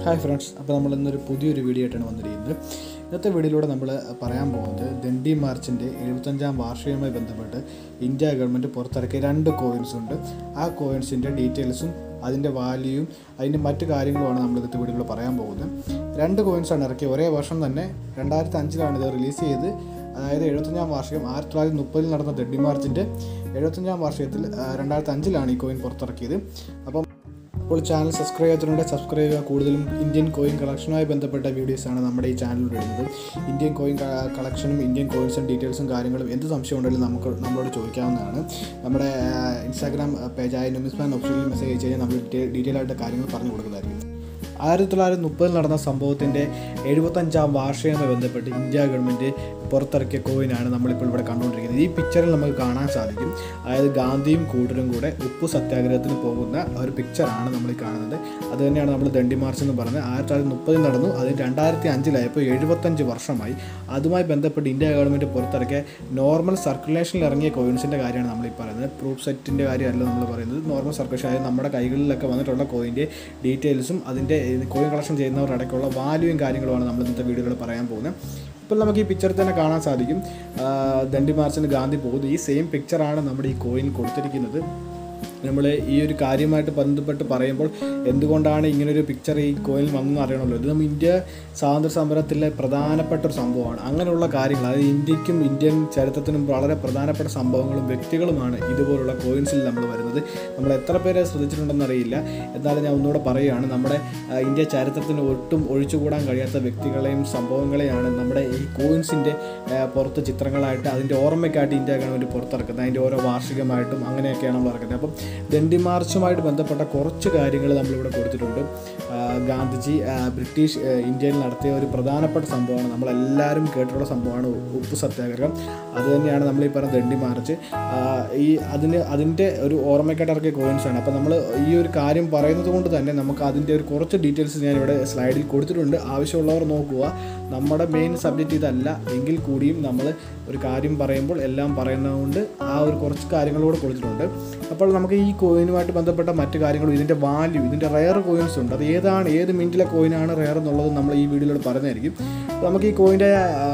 hi friends അപ്പോൾ നമ്മൾ ഇന്നൊരു പുതിയൊരു വീഡിയോ ആയിട്ടാണ് വന്നിരിക്കുന്നത് ഇന്നത്തെ വീഡിയോയിലൂടെ നമ്മൾ പറയാൻ പോകുന്നത് ദണ്ഡി മാർച്ചിൻ്റെ എഴുപത്തഞ്ചാം വാർഷികവുമായി ബന്ധപ്പെട്ട് ഇന്ത്യ ഗവൺമെൻറ് പുറത്തിറക്കിയ രണ്ട് കോയിൻസ് ഉണ്ട് ആ കോയിൻസിൻ്റെ ഡീറ്റെയിൽസും അതിൻ്റെ വാല്യൂയും അതിൻ്റെ മറ്റു കാര്യങ്ങളുമാണ് നമ്മൾ ഇന്നത്തെ വീഡിയോയിൽ പറയാൻ പോകുന്നത് രണ്ട് കോയിൻസാണ് ഇറക്കിയ ഒരേ വർഷം തന്നെ രണ്ടായിരത്തി അഞ്ചിലാണ് ഇത് റിലീസ് ചെയ്ത് അതായത് എഴുപത്തഞ്ചാം വാർഷികം ആയിരത്തി തൊള്ളായിരത്തി മുപ്പതിൽ നടന്ന ദണ്ഡി മാർച്ചിൻ്റെ എഴുപത്തഞ്ചാം വാർഷികത്തിൽ രണ്ടായിരത്തി അഞ്ചിലാണ് ഈ കോയിൻ പുറത്തിറക്കിയത് അപ്പം അപ്പോൾ ചാനൽ സബ്സ്ക്രൈബ് ചെയ്യാത്തവരുണ്ട് സബ്സ്ക്രൈബ് ചെയ്യുക കൂടുതലും ഇന്ത്യൻ കോയിൻ കളക്ഷനുമായി ബന്ധപ്പെട്ട വീഡിയോസാണ് നമ്മുടെ ഈ ചാനലിൽ ഇടുന്നത് ഇന്ത്യൻ കോയിൻ ക- കളക്ഷനും ഇന്ത്യൻ കോയിൻസും ഡീറ്റെയിൽസും കാര്യങ്ങളും എന്ത് സംശയം ഉണ്ടെങ്കിലും നമുക്ക് നമ്മളോട് ചോദിക്കാവുന്നതാണ് നമ്മുടെ ഇൻസ്റ്റാഗ്രാം പേജായ ന്യൂമിസ്മാൻ ഒഫീഷ്യലി മെസ്സേജ് അയച്ചു കഴിഞ്ഞാൽ നമ്മൾ ഡീറ്റെയിൽ ആയിട്ട് കാര്യങ്ങൾ പറഞ്ഞു കൊടുക്കുന്നതായിരിക്കും ആയിരത്തി തൊള്ളായിരത്തി മുപ്പതിൽ നടന്ന സംഭവത്തിൻ്റെ എഴുപത്തഞ്ചാം വാർഷികവുമായി ബന്ധപ്പെട്ട് ഇന്ത്യ ഗവൺമെൻറ് പുറത്തിറക്കിയ കോയിനാണ് നമ്മളിപ്പോൾ ഇവിടെ കണ്ടുകൊണ്ടിരിക്കുന്നത് ഈ പിക്ചറിൽ നമുക്ക് കാണാൻ സാധിക്കും അതായത് ഗാന്ധിയും കൂട്ടരും കൂടെ ഉപ്പു സത്യാഗ്രഹത്തിന് പോകുന്ന ഒരു പിക്ചറാണ് നമ്മൾ ഈ കാണുന്നത് അത് തന്നെയാണ് നമ്മൾ ദണ്ഡി മാർച്ച് എന്ന് പറയുന്നത് ആയിരത്തി തൊള്ളായിരത്തി മുപ്പതിൽ നടന്നു അത് രണ്ടായിരത്തി അഞ്ചിലായപ്പോൾ എഴുപത്തഞ്ച് വർഷമായി അതുമായി ബന്ധപ്പെട്ട് ഇന്ത്യ ഗവൺമെൻറ് പുറത്തിറക്കിയ നോർമൽ സർക്കുലേഷനിൽ ഇറങ്ങിയ കോയിൻസിൻ്റെ കാര്യമാണ് നമ്മൾ ഈ പറയുന്നത് പ്രൂഫ് സെറ്റിൻ്റെ കാര്യമല്ല നമ്മൾ പറയുന്നത് നോർമൽ സർക്കുലേഷൻ അതായത് നമ്മുടെ കൈകളിലൊക്കെ വന്നിട്ടുള്ള കോയിൻ്റെ ഡീറ്റെയിൽസും അതിൻ്റെ കോയിൻ കളക്ഷൻ ചെയ്യുന്നവരുടെ ഇടയ്ക്കുള്ള വാല്യൂയും കാര്യങ്ങളുമാണ് നമ്മൾ ഇന്നത്തെ വീഡിയോയിൽ പറയാൻ പോകുന്നത് ഇപ്പോൾ നമുക്ക് ഈ പിക്ചറിൽ തന്നെ കാണാൻ സാധിക്കും ആ, ദണ്ഡി മാർച്ചിന് ഗാന്ധി പോകുന്നത് ഈ സെയിം പിക്ചറാണ് നമ്മുടെ ഈ കോയിൻ കൊടുത്തിരിക്കുന്നത് നമ്മൾ ഈ ഒരു കാര്യമായിട്ട് ബന്ധപ്പെട്ട് പറയുമ്പോൾ എന്തുകൊണ്ടാണ് ഇങ്ങനൊരു പിക്ചർ ഈ കോയിൻ വന്നെന്ന് അറിയണമല്ലോ ഇത് നമ്മൾ ഇന്ത്യ സ്വാതന്ത്ര്യ സമരത്തിലെ പ്രധാനപ്പെട്ട ഒരു സംഭവമാണ് അങ്ങനെയുള്ള കാര്യങ്ങൾ അതായത് ഇന്ത്യക്കും ഇന്ത്യൻ ചരിത്രത്തിനും വളരെ പ്രധാനപ്പെട്ട സംഭവങ്ങളും വ്യക്തികളുമാണ് ഇതുപോലുള്ള കോയിൻസിൽ നമ്മൾ വരുന്നത് നമ്മൾ എത്ര പേരെ ശ്രദ്ധിച്ചിട്ടുണ്ടെന്ന് അറിയില്ല എന്നാലും ഞാൻ ഒന്നുകൂടെ പറയുകയാണ് നമ്മുടെ ആ, ഇന്ത്യ ചരിത്രത്തിന് ഒട്ടും ഒഴിച്ചുകൂടാൻ കഴിയാത്ത വ്യക്തികളെയും സംഭവങ്ങളെയാണ് നമ്മുടെ ഈ കോയിൻസിൻ്റെ പുറത്ത് ചിത്രങ്ങളായിട്ട് അതിൻ്റെ ഓർമ്മയ്ക്കായിട്ട് ഇന്ത്യ ഗവൺമെൻറ് പുറത്തിറക്കുന്നത് അതിൻ്റെ ഓരോ വാർഷികമായിട്ടും അങ്ങനെയൊക്കെയാണ് നമ്മൾ ഇറക്കുന്നത് അപ്പം ദണ്ഡി മാർച്ചുമായിട്ട് ബന്ധപ്പെട്ട കുറച്ച് കാര്യങ്ങൾ നമ്മളിവിടെ കൊടുത്തിട്ടുണ്ട് ആ, ഗാന്ധിജി ആ, ബ്രിട്ടീഷ് ആ, ഇന്ത്യയിൽ നടത്തിയ ഒരു പ്രധാനപ്പെട്ട സംഭവമാണ് നമ്മളെല്ലാവരും കേട്ടിട്ടുള്ള സംഭവമാണ് ഉപ്പ് സത്യാഗ്രഹം അത് തന്നെയാണ് നമ്മൾ ഈ പറഞ്ഞ ദണ്ഡി മാർച്ച് ആ, ഈ അതിന് അതിൻ്റെ ഒരു ഓർമ്മയ്ക്കായിട്ട് ഇറക്കിയ കോയിൻസ് ആണ് അപ്പോൾ നമ്മൾ ഈ ഒരു കാര്യം പറയുന്നത് കൊണ്ട് തന്നെ നമുക്ക് അതിൻ്റെ ഒരു കുറച്ച് ഡീറ്റെയിൽസ് ഞാൻ ഇവിടെ സ്ലൈഡിൽ കൊടുത്തിട്ടുണ്ട് ആവശ്യമുള്ളവർ നോക്കുക നമ്മുടെ മെയിൻ സബ്ജക്റ്റ് ഇതല്ല എങ്കിൽ കൂടിയും നമ്മൾ ഒരു കാര്യം പറയുമ്പോൾ എല്ലാം പറയുന്നതുകൊണ്ട് ആ ഒരു കുറച്ച് കാര്യങ്ങളൂടെ കൊടുത്തിട്ടുണ്ട് അപ്പോൾ നമുക്ക് ഈ കോയിനുമായിട്ട് ബന്ധപ്പെട്ട മറ്റു കാര്യങ്ങളും ഇതിൻ്റെ വാല്യൂ ഇതിൻ്റെ റയർ കോയിൻസ് ഉണ്ട് അത് ഏതാണ് ഏത് മിനിറ്റിലെ കോയിനാണ് റയർ എന്നുള്ളത് നമ്മൾ ഈ വീഡിയോയിൽ പറയുന്നതായിരിക്കും അപ്പോൾ നമുക്ക് ഈ കോയിൻ്റെ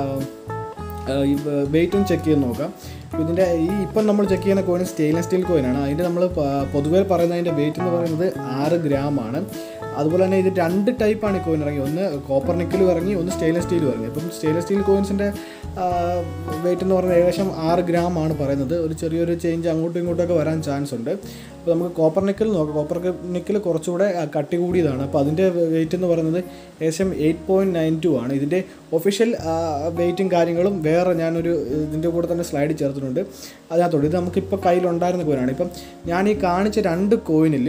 ഈ വെയിറ്റും ചെക്ക് ചെയ്ത് നോക്കാം അപ്പോൾ ഇതിൻ്റെ ഈ ഇപ്പം നമ്മൾ ചെക്ക് ചെയ്യുന്ന കോയിൻ സ്റ്റെയിൻലെസ് സ്റ്റീൽ കോയിനാണ് അതിൻ്റെ നമ്മൾ പ- പൊതുവേ പറയുന്ന അതിൻ്റെ വെയിറ്റ് എന്ന് പറയുന്നത് ആറ് ഗ്രാം ആണ് അതുപോലെ തന്നെ ഇത് രണ്ട് ടൈപ്പാണ് ഈ കോയിൻ ഇറങ്ങി ഒന്ന് കോപ്പർ നിക്കലും ഇറങ്ങി ഒന്ന് സ്റ്റെയിൻലെസ് സ്റ്റീലും ഇറങ്ങി അപ്പം സ്റ്റെയിൻലെസ് സ്റ്റീൽ കോയിൻസിൻ്റെ വെയിറ്റ് എന്ന് പറയുന്നത് ഏകദേശം ആറ് ഗ്രാം ആണ് പറയുന്നത് ഒരു ചെറിയൊരു ചേഞ്ച് അങ്ങോട്ടും ഇങ്ങോട്ടൊക്കെ വരാൻ ചാൻസ് ഉണ്ട് അപ്പോൾ നമുക്ക് കോപ്പർ നിക്കൽ നോക്കാം കോപ്പർ നിക്കൽ കുറച്ചുകൂടെ ആ, കട്ടി കൂടിയതാണ് അപ്പോൾ അതിൻ്റെ വെയിറ്റ് എന്ന് പറയുന്നത് ഏകദേശം എയ്റ്റ് പോയിൻറ്റ് നയൻ ടു ആണ് ഇതിൻ്റെ ഒഫീഷ്യൽ വെയിറ്റും കാര്യങ്ങളും വേറെ ഞാനൊരു ഇതിൻ്റെ കൂടെ തന്നെ സ്ലൈഡ് ചേർത്തിട്ടുണ്ട് അതിനകത്തോട് ഇത് നമുക്കിപ്പോൾ കയ്യിലുണ്ടായിരുന്ന കോയിനാണ് ഇപ്പം ഞാൻ ഈ കാണിച്ച രണ്ട് കോയിനിൽ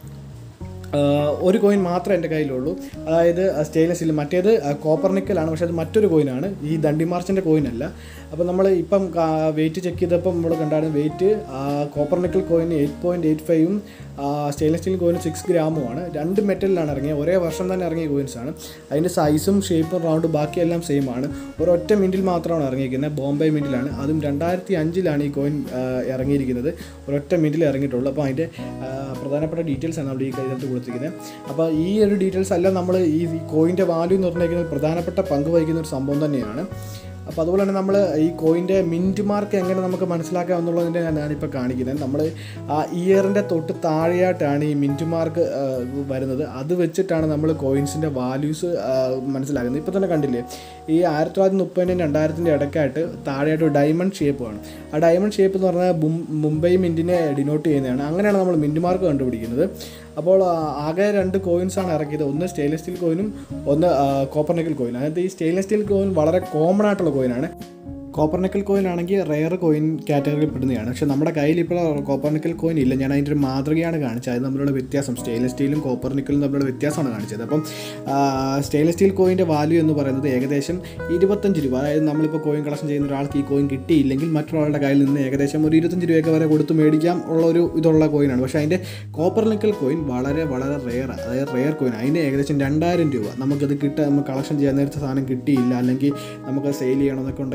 ആഹ് ഒരു കോയിൻ മാത്രമേ എൻ്റെ കയ്യിലുള്ളൂ അതായത് സ്റ്റെയിൻലെസ് സ്റ്റീൽ മറ്റേത് കോപ്പർ നിക്കലാണ് പക്ഷേ അത് മറ്റൊരു കോയിനാണ് ഈ ദണ്ഡി മാർച്ചിൻ്റെ കോയിനല്ല അപ്പോൾ നമ്മൾ ഇപ്പം വെയിറ്റ് ചെക്ക് ചെയ്തപ്പോൾ നമ്മൾ കണ്ടായിരുന്നു വെയിറ്റ് കോപ്പർ നിക്കൽ കോയിന് എയ്റ്റ് പോയിൻറ്റ് എയ്റ്റ് ഫൈവും സ്റ്റെയിൻലെസ് സ്റ്റീൽ കോയിന് സിക്സ് ഗ്രാമുമാണ് രണ്ട് മെറ്റലിലാണ് ഇറങ്ങിയത് ഒരേ വർഷം തന്നെ ഇറങ്ങിയ കോയിൻസ് ആണ് അതിൻ്റെ സൈസും ഷേപ്പും റൗണ്ടും ബാക്കിയെല്ലാം സെയിം ആണ് ഒരൊറ്റ മിൻറ്റിൽ മാത്രമാണ് ഇറങ്ങിയിരിക്കുന്നത് ബോംബെ മിൻറ്റിലാണ് അതും രണ്ടായിരത്തി അഞ്ചിലാണ് ഈ കോയിൻ ഇറങ്ങിയിരിക്കുന്നത് ഒരൊറ്റ മിൻറ്റിൽ ഇറങ്ങിയിട്ടുള്ളൂ അപ്പോൾ അതിൻ്റെ ആ, പ്രധാനപ്പെട്ട ഡീറ്റെയിൽസ് ആണ് നമ്മൾ ഈ കൈകത്ത് കൊടുത്തിരിക്കുന്നത് അപ്പോൾ ഈ ഒരു ഡീറ്റെയിൽസ് എല്ലാം നമ്മൾ ഈ കോയിൻ്റെ വാല്യൂ നിർണ്ണയിക്കുന്നതിൽ പ്രധാനപ്പെട്ട പങ്ക് വഹിക്കുന്ന ഒരു സംഭവം തന്നെയാണ് അപ്പോൾ അതുപോലെ തന്നെ നമ്മൾ ഈ കോയിൻ്റെ മിൻറ്റ് മാർക്ക് എങ്ങനെ നമുക്ക് മനസ്സിലാക്കാം എന്നുള്ളതിൻ്റെ ഞാൻ ഞാനിപ്പോൾ കാണിക്കുന്നത് നമ്മൾ ആ ഇയറിൻ്റെ തൊട്ട് താഴെയായിട്ടാണ് ഈ മിൻറ്റ് മാർക്ക് വരുന്നത് അത് വെച്ചിട്ടാണ് നമ്മൾ കോയിൻസിൻ്റെ വാല്യൂസ് മനസ്സിലാക്കുന്നത് ഇപ്പോൾ തന്നെ കണ്ടില്ലേ ഈ ആയിരത്തി തൊള്ളായിരത്തി മുപ്പതിൻ്റെയും രണ്ടായിരത്തിൻ്റെ ഇടയ്ക്കായിട്ട് താഴെയായിട്ട് ഒരു ഡയമണ്ട് ഷേപ്പാണ് ആ ഡയമണ്ട് ഷേപ്പ് എന്ന് പറഞ്ഞാൽ മും- മുംബൈ മിൻറ്റിനെ ഡിനോട്ട് ചെയ്യുന്നതാണ് അങ്ങനെയാണ് നമ്മൾ മിൻറ്റ് മാർക്ക് കണ്ടുപിടിക്കുന്നത് അപ്പോൾ ആ, ആകെ രണ്ട് കോയിൻസ് ആണ് ഇറക്കിയത് ഒന്ന് സ്റ്റെയിൻലെസ് സ്റ്റീൽ കോയിനും ഒന്ന് കോപ്പർ നിക്കൽ കോയിനും അതായത് ഈ സ്റ്റെയിൻലെസ് സ്റ്റീൽ കോയിൻ വളരെ കോമൺ ആയിട്ടുള്ള കോയിനാണ് കോപ്പർ നിക്കൽ കോയിൻ ആണെങ്കിൽ റെയർ കോയിൻ കാറ്റഗറിയിൽ പെടുന്നതാണ് പക്ഷേ നമ്മുടെ കയ്യിൽ ഇപ്പോൾ കോപ്പർ നിക്കൽ കോയിൻ ഇല്ല ഞാൻ അതിൻ്റെ ഒരു മാതൃകയാണ് കാണിച്ചത് അത് തമ്മിലുള്ള വ്യത്യാസം സ്റ്റെയിൻലെസ് സ്റ്റീലും കോപ്പർ നിക്കലും തമ്മിലുള്ള വ്യത്യാസമാണ് കാണിച്ചത് അപ്പം സ്റ്റെയിൻലെസ് സ്റ്റീൽ കോയിൻ്റെ വാല്യൂ എന്ന് പറയുന്നത് ഏകദേശം ഇരുപത്തഞ്ച് രൂപ അതായത് നമ്മളിപ്പോൾ കോയിൻ കളക്ഷൻ ചെയ്യുന്ന ഒരാൾക്ക് ഈ കോയിൻ കിട്ടിയില്ലെങ്കിൽ മറ്റൊരാളുടെ കയ്യിൽ നിന്ന് ഏകദേശം ഒരു ഇരുപത്തഞ്ച് രൂപയൊക്കെ വരെ കൊടുത്ത് മേടിക്കാം ഉള്ള ഒരു ഇതുള്ള കോയിനാണ് പക്ഷേ അതിൻ്റെ കോപ്പർ നിക്കൽ കോയിൻ വളരെ വളരെ റെയർ അതായത് റെയർ കോയിൻ അതിന് ഏകദേശം രണ്ടായിരം രൂപ നമുക്കത് കിട്ടുക നമുക്ക് കളക്ഷൻ ചെയ്യാൻ നേരത്തെ സാധനം കിട്ടിയില്ല അല്ലെങ്കിൽ നമുക്ക് സെയിൽ ചെയ്യണമെന്നൊക്കെ ഉണ്ടെങ്കിൽ ആ ഏകദേശം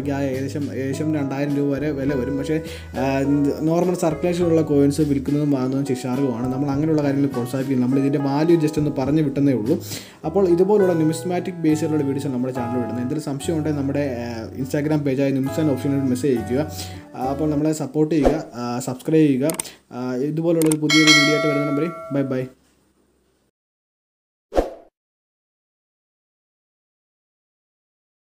ഏകദേശം ഏകദേശം രണ്ടായിരം രൂപ വരെ വില വരും പക്ഷേ നോർമൽ സർക്കുലേഷനുള്ള കോയിൻസ് വിൽക്കുന്നതും വാങ്ങുന്നതും ശിക്ഷാർഹമാണ് നമ്മൾ അങ്ങനെയുള്ള കാര്യങ്ങൾ പ്രോത്സാഹിപ്പിക്കും നമ്മൾ ഇതിൻ്റെ വാല്യൂ ജസ്റ്റ് ഒന്ന് പറഞ്ഞു വിട്ടെന്നേ ഉള്ളൂ അപ്പോൾ ഇതുപോലുള്ള ന്യൂമിസ്മാറ്റിക് ബേസിലുള്ള വീഡിയോസ് നമ്മുടെ ചാനൽ വിടുന്നത് എന്തെങ്കിലും സംശയം ഉണ്ടെങ്കിൽ നമ്മുടെ ഇൻസ്റ്റാഗ്രാം പേജായ ന്യൂസ് ആൻഡ് ഓപ്ഷനിൽ മെസ്സേജ് അയക്കുക ആ, അപ്പോൾ നമ്മളെ സപ്പോർട്ട് ചെയ്യുക സബ്സ്ക്രൈബ് ചെയ്യുക ആ, ഇതുപോലുള്ള ഒരു പുതിയൊരു വീഡിയോ ആയിട്ട് വരുന്ന നമ്പർ ബൈ ബൈ